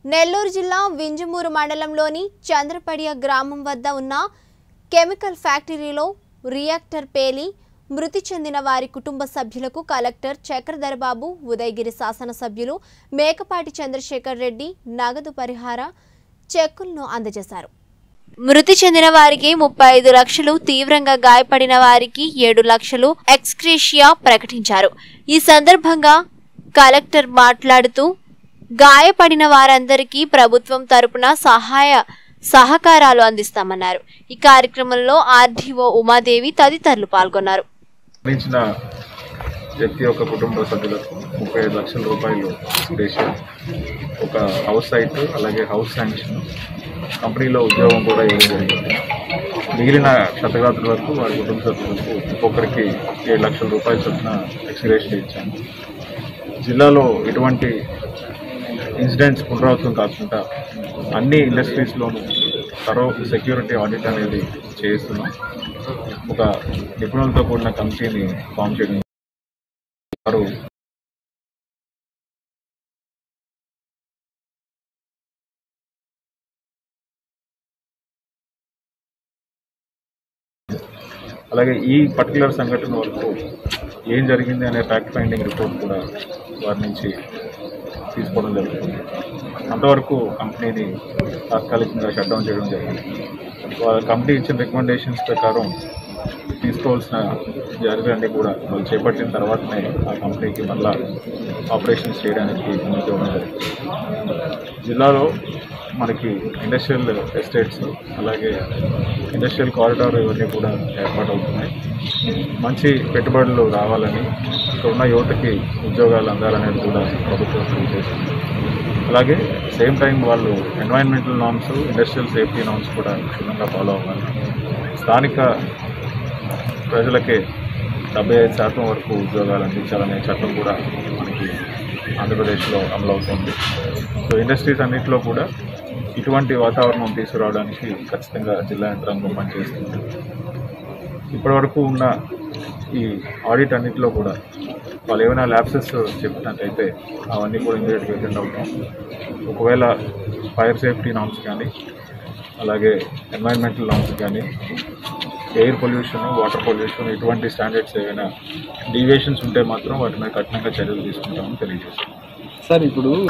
నెల్లూరు జిల్లా వింజమూరు మండలంలోని చంద్రపడియ గ్రామం వద్ద ఉన్న కెమికల్ ఫ్యాక్టరీలో రియాక్టర్ పేలి మృతి చెందిన వారి కుటుంబ సభ్యులకు కలెక్టర్ చక్రధర్ బాబు ఉదయగిరి శాసనసభ్యులు మేకపాటి చంద్రశేఖర్ రెడ్డి నగదు పరిహార చెక్కులను అందజేశారు మృతి చెందిన వారికి ముప్పై ఐదు లక్షలు తీవ్రంగా గాయపడిన వారికి ఏడు లక్షలు ఎక్స్క్రేషియా ప్రకటించారు ఈ సందర్భంగా కలెక్టర్ మాట్లాడుతూ గాయపడిన వారందరికీ ప్రభుత్వం తరపున సహాయ సహకారాలు అందిస్తామన్నారు ఈ కార్యక్రమంలో ఆర్డీఓ ఉమాదేవి తదితరులు పాల్గొన్నారు మరణించిన వ్యక్తి యొక్క కుటుంబ సభ్యులకు ముప్పై ఐదు లక్షల రూపాయలు రేషియో ఒక హౌస్ సైట్ అలాగే హౌస్ శాంక్షన్ కంపెనీలో ఉద్యోగం కూడా ఇవ్వడం జరిగింది మిగిలిన క్షతగాత్రులకు వారి కుటుంబ సభ్యులకు ఒక్కొక్కరికి ఏడు లక్షల రూపాయల చొప్పున ఎక్స్గ్రేషన్ ఇచ్చాము జిల్లాలో ఎటువంటి ఇన్సిడెంట్స్ పునరావృతం కాకుండా అన్ని ఇండస్ట్రీస్లోనూ తరో సెక్యూరిటీ ఆడిట్ అనేది చేస్తున్నాం ఒక నిపుణులతో కూడిన కమిటీని ఫామ్ చేయడం వారు అలాగే ఈ పర్టికులర్ సంఘటన వరకు ఏం జరిగింది అనే ఫ్యాక్ట్ ఫైండింగ్ రిపోర్ట్ కూడా వారి నుంచి తీసుకోవడం జరుగుతుంది అంతవరకు కంపెనీని తాత్కాలికంగా షట్ డౌన్ చేయడం జరిగింది వాళ్ళ కంపెనీ ఇచ్చిన రికమెండేషన్స్ ప్రకారం తీసుకోవాల్సిన జాగ్రత్తలన్నీ కూడా వాళ్ళు చేపట్టిన తర్వాతనే ఆ కంపెనీకి మళ్ళా ఆపరేషన్స్ చేయడానికి ముందుకు ఇవ్వడం జరుగుతుంది జిల్లాలో మనకి ఇండస్ట్రియల్ ఎస్టేట్స్ అలాగే ఇండస్ట్రియల్ కారిడార్ ఇవన్నీ కూడా ఏర్పాటవుతున్నాయి మంచి పెట్టుబడులు రావాలని ఇక్కడ ఉన్న యువతకి ఉద్యోగాలు అందాలనేది కూడా ప్రభుత్వం చేస్తుంది అలాగే సేమ్ టైం వాళ్ళు environmental norms industrial safety norms కూడా క్షుణ్ణంగా ఫాలో అవ్వాలి స్థానిక ప్రజలకే డెబ్బై ఐదు శాతం వరకు ఉద్యోగాలు అందించాలనే చట్టం కూడా మనకి ఆంధ్రప్రదేశ్లో అమలవుతుంది సో ఇండస్ట్రీస్ అన్నింటిలో కూడా ఇటువంటి వాతావరణం తీసుకురావడానికి ఖచ్చితంగా జిల్లా యంత్రాంగం పనిచేస్తుంది ఇప్పటివరకు ఉన్న ఈ ఆడిట్ అన్నింటిలో కూడా వాళ్ళు ఏమైనా ల్యాబ్సెస్ చెప్పినట్టయితే అవన్నీ కూడా ఇమీడియట్గా అటెండ్ అవుతాం ఒకవేళ ఫైర్ సేఫ్టీ నామ్స్ కానీ అలాగే ఎన్వైరన్మెంటల్ నామ్స్ కానీ ఎయిర్ పొల్యూషన్ వాటర్ పొల్యూషన్ ఇటువంటి స్టాండర్డ్స్ ఏవైనా డీవియేషన్స్ ఉంటే మాత్రం వాటి మీద కఠినంగా చర్యలు తీసుకుంటామని తెలియజేస్తాం సార్ ఇప్పుడు